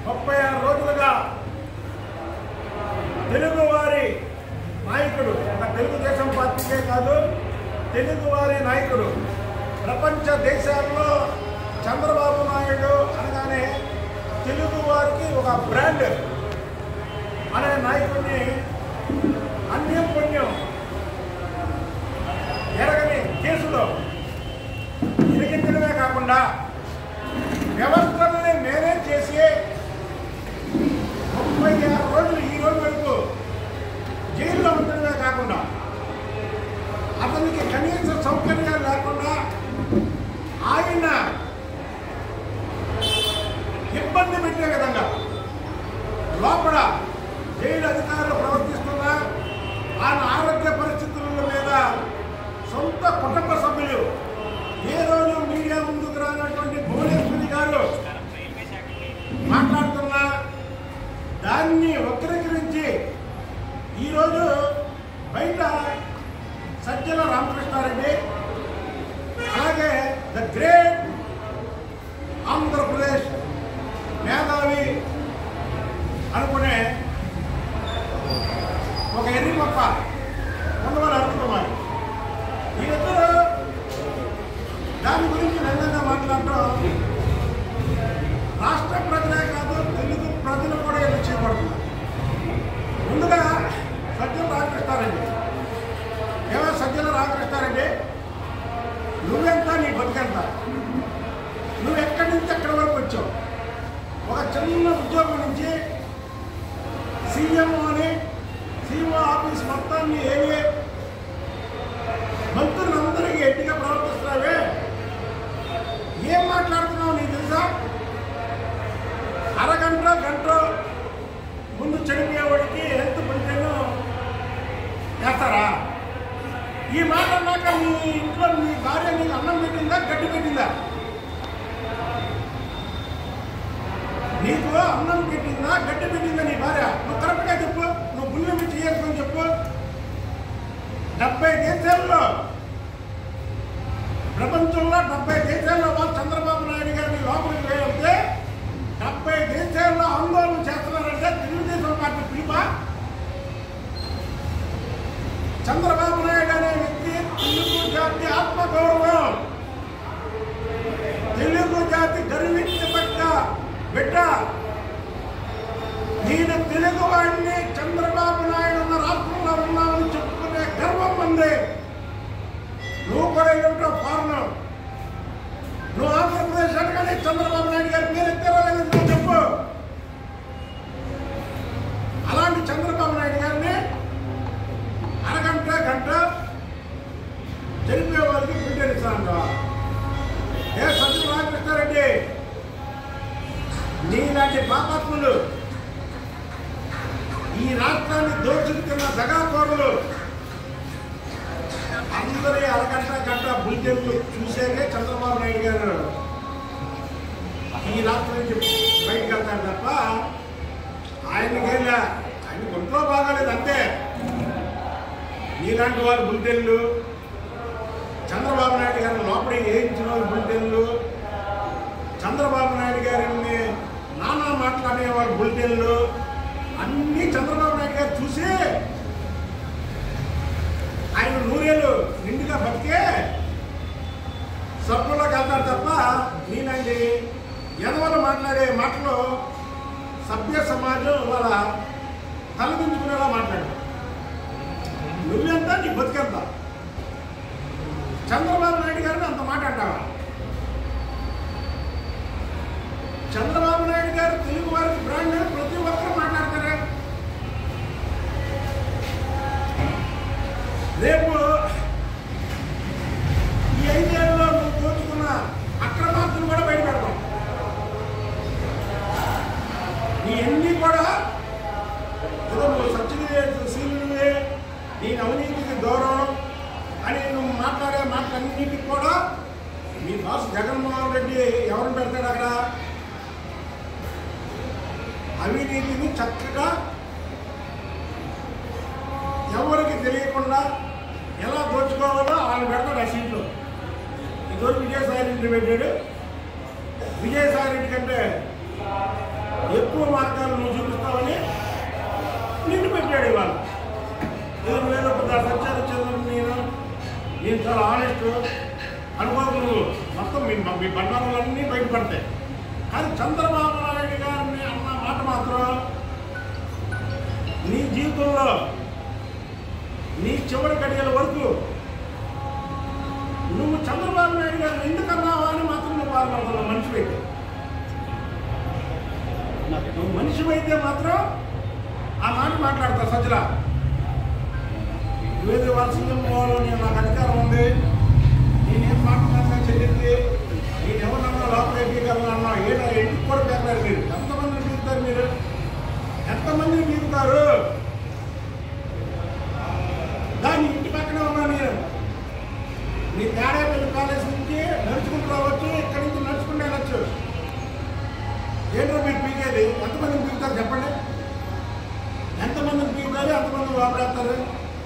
ముప్పై ఆరు రోజులుగా తెలుగువారి నాయకుడు ఒక తెలుగుదేశం పార్టీకే కాదు తెలుగువారి నాయకుడు ప్రపంచ దేశాల్లో చంద్రబాబు నాయుడు అనగానే తెలుగువారికి ఒక బ్రాండ్ అనే నాయకుడిని అన్యం పుణ్యం ఎరగని కేసులో ఇరిగించడమే కాకుండా వ్యవస్థలని మేనేజ్ చేసి ముప్పై ఆరు రోజులు ఈ రోజు వరకు జైల్లో ఉండడమే కాకుండా అతనికి కనీస సౌకర్యాలు లేకుండా ఆయన ఇబ్బంది పెట్టే విధంగా లోపల జైలు అధికారులు ప్రవర్తిస్తున్న ఆయన ఆరోగ్య పరిస్థితుల మీద సొంత కుటుంబ సభ్యులు ఏ రోజు మీడియా ముందుకు రానటువంటి భువనేశ్వరి గారు మాట్లాడుతున్నా దాన్ని వక్రీకరించి ఈరోజు బయట సజ్జల రామకృష్ణారెడ్డి అలాగే ద గ్రేట్ ఆంధ్రప్రదేశ్ మేధావి అనుకునే ఒక ఎర్రిపప్ప ఉండవని అనుకున్నారు వీరిద్దరూ దాని గురించి నిజంగా మాట్లాడటం రాష్ట్ర ప్రజలే కాదు తెలుగు ప్రజలు కూడా ఎదురు చేయబడుతున్నారు ముందుగా సజ్జల రామకృష్ణారెడ్డి ఏమో సజ్జల రామకృష్ణారెడ్డి నువ్వెంత నీ బతికెంత నువ్వు ఎక్కడి నుంచి ఎక్కడి వరకు వచ్చావు ఒక చిన్న ఉద్యోగం నుంచి సీఎం అని సీఓ ఆఫీస్ మొత్తాన్ని ఏమి మంత్రులందరికీ ఎట్టిగా ప్రవర్తిస్తున్నావే ఏం మాట్లాడుతున్నావు నీకు తెలుసా అరగంట గంట ముందు చనిపోయేవాడికి హెల్త్ బులెటిన్ వేస్తారా ఈ మాట అన్నాక మీ ఇంట్లో మీ భార్య నీకు అన్నం పెట్టిందా గడ్డి పెట్టిందా నీకు అన్నం పెట్టిందా గడ్డి పెట్టిందా నీ భార్య నువ్వు కరెక్ట్గా చెప్పు నువ్వు పుణ్యం చేసుకొని చెప్పు డెబ్బై దేశాల్లో ప్రపంచంలో డెబ్బై దేశాల్లో వాళ్ళు చంద్రబాబు నాయుడు గారిని లోపలికి వేస్తే డెబ్బై దేశాల్లో ఆందోళన చేస్తున్నారంటే తెలుగుదేశం పార్టీ పిలుపా చంద్రబాబు నాయుడు అనే వ్యక్తి తెలుగు జాతి ఆత్మగౌరవం తెలుగు జాతి గర్వించబడ్డ బిడ్డ నేను తెలుగు వాడిని చంద్రబాబు నాయుడు ఉన్న రాష్ట్రంలో ఉన్నామని చెప్పుకునే గర్వం ఉంది నువ్వు కూడా ఏమిటో ఫారెన్ నువ్వు ఆంధ్రప్రదేశ్ అనగానే చంద్రబాబు నాయుడు గారి పేరు ఎత్తారో లేదో నువ్వు చెప్పు అలాంటి చంద్రబాబు నాయుడు గారిని అరగంట గంట జరిపే వాళ్ళకి బిడ్డనిస్తానంట ఏ సత్యం రామకృష్ణారెడ్డి నీలాంటి పాపాత్ములు ఈ రాష్ట్రాన్ని దోచుకున్న దగాకోరులు అందరి అరగంట గంట బుల్జెన్లు చూసేదే చంద్రబాబు నాయుడు గారు ఈ రాష్ట్రం నుంచి బయటకు వెళ్తారు తప్ప ఆయనకేలా ఆయన ఒంట్లో బాగాలేదు అంతే నీలాంటి వారి బుల్టెన్లు చంద్రబాబు నాయుడు గారిని లోపలికి వేయించిన వాళ్ళ బుల్టెన్లు చంద్రబాబు నాయుడు గారిని నానా మాట్లాడే వాళ్ళ బుల్టెన్లు అన్నీ చంద్రబాబు నాయుడు గారు చూసి ఆయన నూరేళ్ళు నిండుగా బతికే సభ్యుల్లోకి వెళ్తారు తప్ప నేనండి ఎదవలు మాట్లాడే మాటలు సభ్య సమాజం వాళ్ళ తలదించుకునేలా మాట్లాడారు నువ్వెంత నీ బతికెంత చంద్రబాబు నాయుడు గారిని అంత మాట అంటావా చంద్రబాబు నాయుడు గారు తెలుగు వారికి బ్రాండ్ అని ప్రతి ఒక్కరు మాట్లాడతారే రేపు ఈ ఐదేళ్లలో నువ్వు దోచుకున్న అక్రమార్తులు కూడా బయట పెడతాం నీ అన్ని కూడా ఏదో నువ్వు సబ్సిడీ సీలువే నేను అవినీతికి దూరం అని నువ్వు మాట్లాడే మాటలన్నిటికీ కూడా మీ బాస్ జగన్మోహన్ రెడ్డి ఎవరిని పెడతాడు అక్కడ అవినీతిని చక్కగా ఎవరికి తెలియకుండా ఎలా దోచుకోవాలో ఆయన పెడతాడు ఆ సీట్లో ఈరోజు విజయసాయి రెడ్డి పెట్టాడు విజయసాయి రెడ్డి కంటే ఎక్కువ నీకు అనుభవం నువ్వు మొత్తం మీ మీ బండారాలన్నీ బయటపడతాయి కానీ చంద్రబాబు నాయుడు గారిని అన్న మాట మాత్రం నీ జీవితంలో నీ చివరి గడియల వరకు నువ్వు చంద్రబాబు నాయుడు గారిని ఎందుకన్నావా అని మాత్రం నువ్వు బాధపడుతున్నావు మనిషివైతే నువ్వు మనిషివైతే మాత్రం ఆ మాట మాట్లాడతావు సజ్జల నువ్వేది వారసత్వం పోవాలో నేను నాకు అధికారం ఉంది నేనేం మాట్లాడినా చెల్లింది నేను ఎవరన్నా లోపల ఎక్కగలను అన్నా ఏడా ఎందుకు కూడా పేర్లారు మీరు ఎంతమందిని పీకుతారు మీరు ఎంతమందిని పీకుతారు దాని ఇంటి పక్కనే ఉన్నా నేను నీ తేడాపల్లి కాలేజ్ నుంచి నడుచుకుంటూ రావచ్చు ఇక్కడి నుంచి నడుచుకుంటూ వెళ్ళచ్చు ఏంటో మీరు పీకేది ఎంతమందిని పీకుతారు చెప్పండి ఎంతమందిని పీకుతారు ఎంతమంది లోపడేస్తారు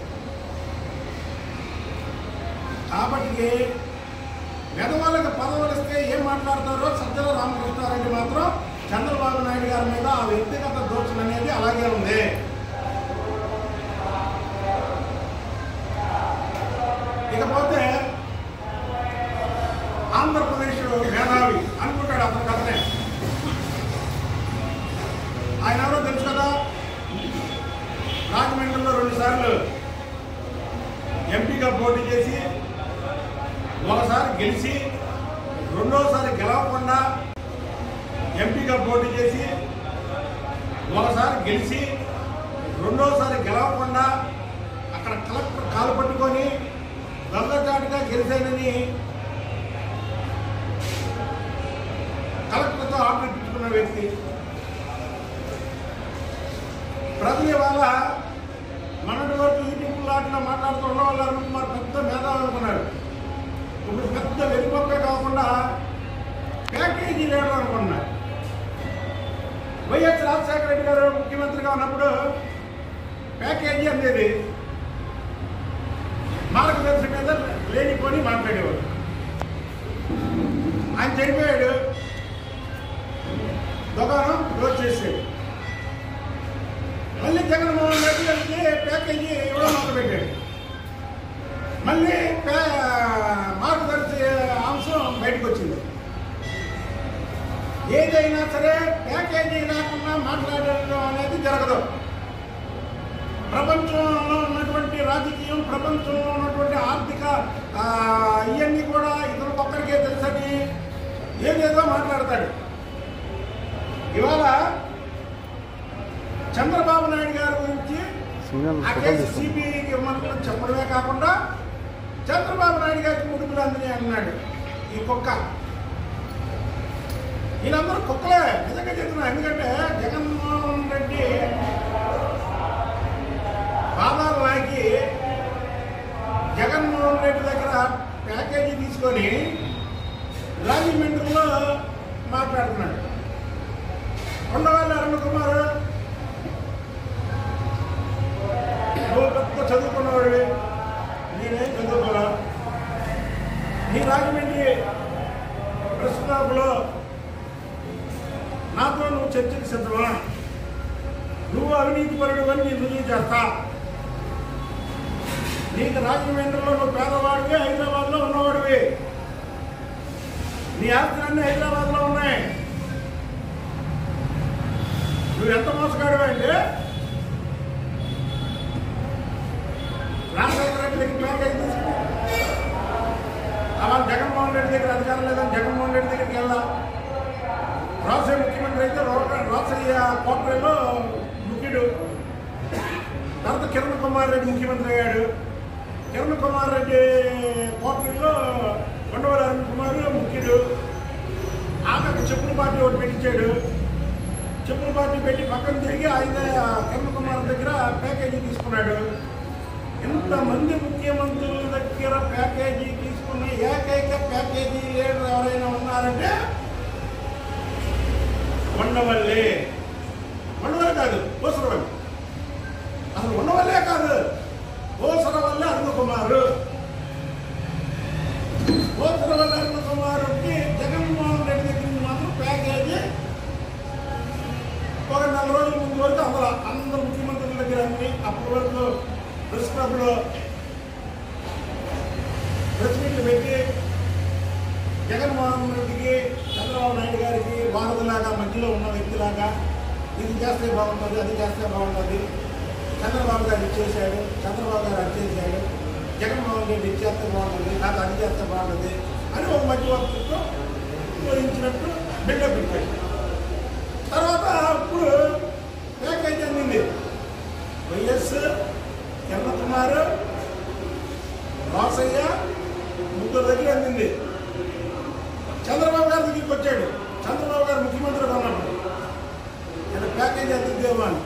కాబట్టి పెదవాళ్ళకి పదవులు ఇస్తే ఏం మాట్లాడతారో సజ్జల రామకృష్ణారెడ్డి మాత్రం చంద్రబాబు నాయుడు గారి మీద ఆ వ్యక్తిగత దోషం అనేది అలాగే ఉంది ఇకపోతే ఆంధ్రప్రదేశ్ మేధావి అనుకుంటాడు అతని కథనే ఆయన ఎవరో తెలుసు కదా రాజమండ్రిలో రెండు సార్లు ఎంపీగా పోటీ చేసి ఒకసారి గెలిచి రెండోసారి గెలవకుండా ఎంపీగా పోటీ చేసి ఒకసారి గెలిచి రెండోసారి గెలవకుండా అక్కడ కలెక్టర్ కాలు పట్టుకొని దొంగచాటుగా గెలిచానని కలెక్టర్తో ఆర్డర్ ఇప్పించుకున్న వ్యక్తి ప్రజల వల్ల మనటి వరకు యూట్యూబ్ లాట్లో మాట్లాడుతూ ఉన్న వాళ్ళు అనుకున్నారు పెద్ద మేధావి అనుకున్నారు ఇప్పుడు పెద్ద వెనుకొక్కే కాకుండా ప్యాకేజీ లీడర్ అనుకున్నారు వైఎస్ రాజశేఖర రెడ్డి గారు ముఖ్యమంత్రిగా ఉన్నప్పుడు ప్యాకేజీ అనేది మార్గదర్శి మీద లేనిపోని మాట్లాడేవాడు ఆయన చనిపోయాడు దుకాణం క్లోజ్ చేసాడు మళ్ళీ జగన్మోహన్ రెడ్డి గారికి ప్యాకేజీ ఇవ్వడం మొదలుపెట్టాడు మళ్ళీ ప్యా- మార్గదర్శి అంశం బయటకు వచ్చింది ఏదైనా సరే ప్యాకేజీ లేకుండా మాట్లాడడం అనేది జరగదు ప్రపంచంలో ఉన్నటువంటి రాజకీయం ప్రపంచంలో ఉన్నటువంటి ఆర్థిక ఆ, ఇవన్నీ కూడా ఇతను ఒక్కరికే తెలుసని ఏదేదో మాట్లాడతాడు ఇవాళ చంద్రబాబు నాయుడు గారి గురించి సింగల్ ఆ ఫోటో కేసు తీస్తాను సిబిఐకి ఇవ్వమని చెప్పడమే కాకుండా చంద్రబాబు నాయుడు గారికి ముడుపులు అందని అన్నాడు ఈ కుక్క వీళ్ళందరూ కుక్కలే నిజంగా చెప్తున్నా ఎందుకంటే జగన్మోహన్ రెడ్డి పాదాలు నాకి జగన్మోహన్ రెడ్డి దగ్గర ప్యాకేజీ తీసుకొని రాజమండ్రిలో మాట్లాడుతున్నాడు ఉండవాళ్ళు అరుణ్ కుమార్ నువ్వు పెద్ద చదువుకున్నవాడివి నేనేం చదువుకోరా నీ రాజమండ్రి ప్రెస్ క్లబ్లో నాతో నువ్వు చర్చకు సిద్ధమా నువ్వు అవినీతి పరుడు అని నేను రుజువు చేస్తా నీకు రాజమండ్రిలో నువ్వు పేదవాడివి హైదరాబాద్లో ఉన్నవాడివి నీ ఆస్తులన్నీ హైదరాబాద్లో ఉన్నాయి నువ్వు ఎంత మోసగాడివి అంటే రాజశేఖర రెడ్డి దగ్గర ప్యాకేజ్ తీసుకో అలా జగన్మోహన్ రెడ్డి దగ్గర అధికారం లేదని జగన్మోహన్ రెడ్డి దగ్గరికి వెళ్ళా రాసే ముఖ్యమంత్రి అయితే రాసయ్య కోటలో ముఖ్యుడు తర్వాత కిరణ్ కుమార్ రెడ్డి ముఖ్యమంత్రి అయ్యాడు కిరణ్ కుమార్ రెడ్డి కోటలో కొండవల్లి అరుణ్ కుమార్ ముఖ్యుడు ఆమెకు చెప్పుల పార్టీ ఒకటి పెట్టించాడు చెప్పుల పార్టీ పెట్టి పక్కన తిరిగి ఆయన కిరణ్ కుమార్ దగ్గర ప్యాకేజీ తీసుకున్నాడు ఇంతమంది ముఖ్యమంత్రుల దగ్గర ప్యాకేజీ తీసుకున్న ఏకైక ప్యాకేజీ లీడర్ ఎవరైనా ఉన్నారంటే ఉండవల్లి ఉండవల్లి కాదు ఓసరవల్లి అసలు ఉండవల్లే కాదు ఓసరవల్లి అరుణ కుమారు ఓసరవల్లి అరుణ కుమారుకి జగన్మోహన్ రెడ్డి దగ్గర నుంచి మాత్రం ప్యాకేజీ ఒక నెల రోజుల ముందు వరకు అందరూ అందరు ముఖ్యమంత్రుల దగ్గర అన్ని అప్పటి వరకు ప్రెస్ క్లబ్లో ప్రెస్ మీట్లు పెట్టి జగన్మోహన్ రెడ్డికి చంద్రబాబు నాయుడు గారికి వారధిలాగా మధ్యలో ఉన్న వ్యక్తిలాగా ఇది చేస్తే బాగుంటుంది అది చేస్తే బాగుంటుంది చంద్రబాబు గారు ఇది చేశాడు చంద్రబాబు గారు అది చేశాడు జగన్మోహన్ రెడ్డి ఇది చేస్తే బాగుంటుంది నాకు అది చేస్తే బాగుంటుంది అని ఒక మధ్యవర్తిత్వం ఉపయోగించినట్టు బిల్డప్ ఇచ్చాడు తర్వాత ఇప్పుడు ప్యాకేజ్ అందింది వైఎస్ కుమార్ రాసయ్య ముగ్గురు దగ్గర అందింది చంద్రబాబు గారి దగ్గరికి వచ్చాడు చంద్రబాబు గారు ముఖ్యమంత్రిగా ఉన్నప్పుడు నేను ప్యాకేజీ అందిద్దేమో అని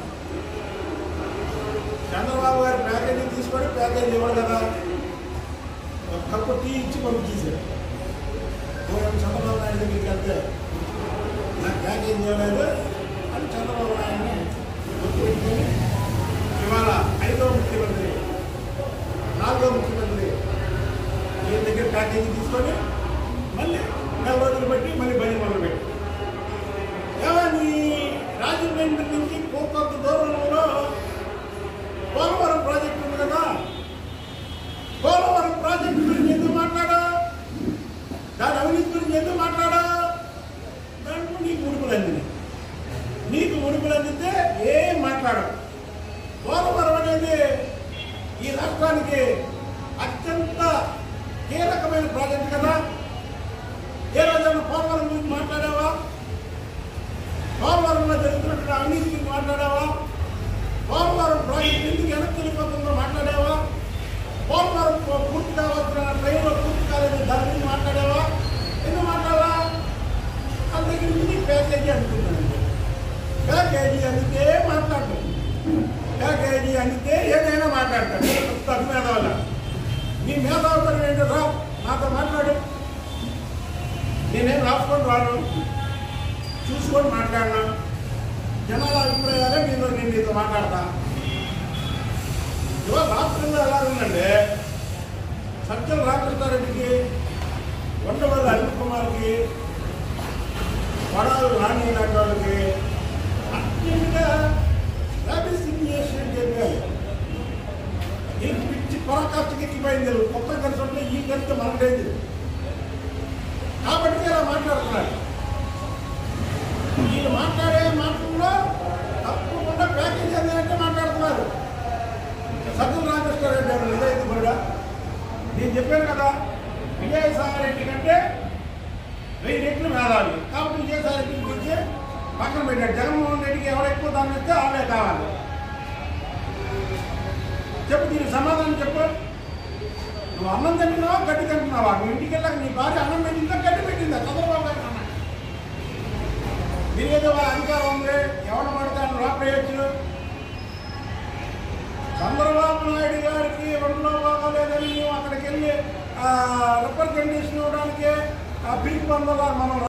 చంద్రబాబు గారు ప్యాకేజీ తీసుకొని ప్యాకేజీ ఇవ్వడు కదా ఒక కప్పు టీ ఇచ్చి పంపించేశాడు దూరం చంద్రబాబు నాయుడు దగ్గరికి వెళ్తే నాకు ప్యాకేజీ ఇవ్వలేదు అని చంద్రబాబు నాయుడిని గుర్తుపెట్టుకొని ఇవాళ ఐదో ముఖ్యమంత్రి నాలుగో ముఖ్యమంత్రి ఈయన దగ్గర ప్యాకేజీ తీసుకొని మళ్ళీ నెల రోజులు బట్టి మళ్ళీ బయలు మొదలు పెట్టి ఏమని రాజమండ్రి నుంచి కోకొంత దూరంలో పోలవరం ప్రాజెక్టు ఉంది కదా పోలవరం ప్రాజెక్టు గురించి ఎందుకు మాట్లాడా దాని అవినీతి గురించి ఎందుకు మాట్లాడా దాంట్లో నీకు ముడుపులు అందినాయి నీకు ముడుపులు అందితే ఏం మాట్లాడవు పోలవరం అనేది ఈ రాష్ట్రానికి అత్యంత కీలకమైన ప్రాజెక్ట్ కదా ఏ రోజైనా పోలవరం గురించి మాట్లాడావా పోలవరంలో జరుగుతున్నటువంటి అవినీతి గురించి మాట్లాడావా పోలవరం ప్రాజెక్ట్ ఎందుకు వెనక్కి వెళ్ళిపోతుందో మాట్లాడావా పోలవరం పూ- పూర్తి కావాల్సిన ట్రైన్లో పూర్తి కాలేదు దాని గురించి మాట్లాడావా ఎందుకు మాట్లాడాలా అందుకే ఇది ప్యాకేజీ అనుకున్నానండి ప్యాకేజీ అందితే మాట్లాడతాం ప్యాకేజీ అందితే ఏదైనా మాట్లాడతాడు తప్పు మేధావుల నీ మేధావుతనం ఏంటో రా నాతో మాట్లాడు నేనేం రాసుకొని రాను చూసుకొని మాట్లాడినా జనాల అభిప్రాయాలే మీతో నేను నీతో మాట్లాడతా ఇవాళ రాష్ట్రంలో ఎలా ఉందంటే సత్యం రామకృష్ణారెడ్డికి ఉండవల్లి అనిల్ కుమార్కి వడాలు నాని లాంటి వాళ్ళకి అత్యంతగా ర్యాపిడ్ సిగ్నేషన్ చెప్పాలి ఈ పిచ్చి పరాకాష్ఠకి ఎక్కిపోయింది కొత్త కలిసి ఉంటే ఈ కలిసి మనకైంది కాబట్టి ఇలా మాట్లాడుతున్నారు వీళ్ళు మాట్లాడే మాటల్లో తప్పకుండా ప్యాకేజ్ అంటే మాట్లాడుతున్నారు సత్యం రామకృష్ణారెడ్డి గారు నిజాయితీ కూడా నేను చెప్పాను కదా విజయసాయి రెడ్డి కంటే వెయ్యి రెట్లు మేధావి కాబట్టి విజయసాయి రెడ్డికి వచ్చి పక్కన పెట్టాడు జగన్మోహన్ రెడ్డికి ఎవరు ఎక్కువ దాన్ని ఇస్తే ఆమె కావాలి చెప్పు దీనికి సమాధానం చెప్పు నువ్వు అన్నం తింటున్నావా గడ్డి తింటున్నావా నువ్వు ఇంటికి వెళ్ళాక నీ భార్య అన్నం పెట్టిందా గడ్డి పెట్టిందా చంద్రబాబు గారు అన్న దీని ఏదో వాళ్ళ అధికారం ఉంది ఎవరు పడతాను రాపేయచ్చు చంద్రబాబు నాయుడు గారికి ఒంట్లో బాగోలేదని మేము అక్కడికి వెళ్ళి రిప్రజెంటేషన్ ఇవ్వడానికి ఆ పీక్ బందలా మనం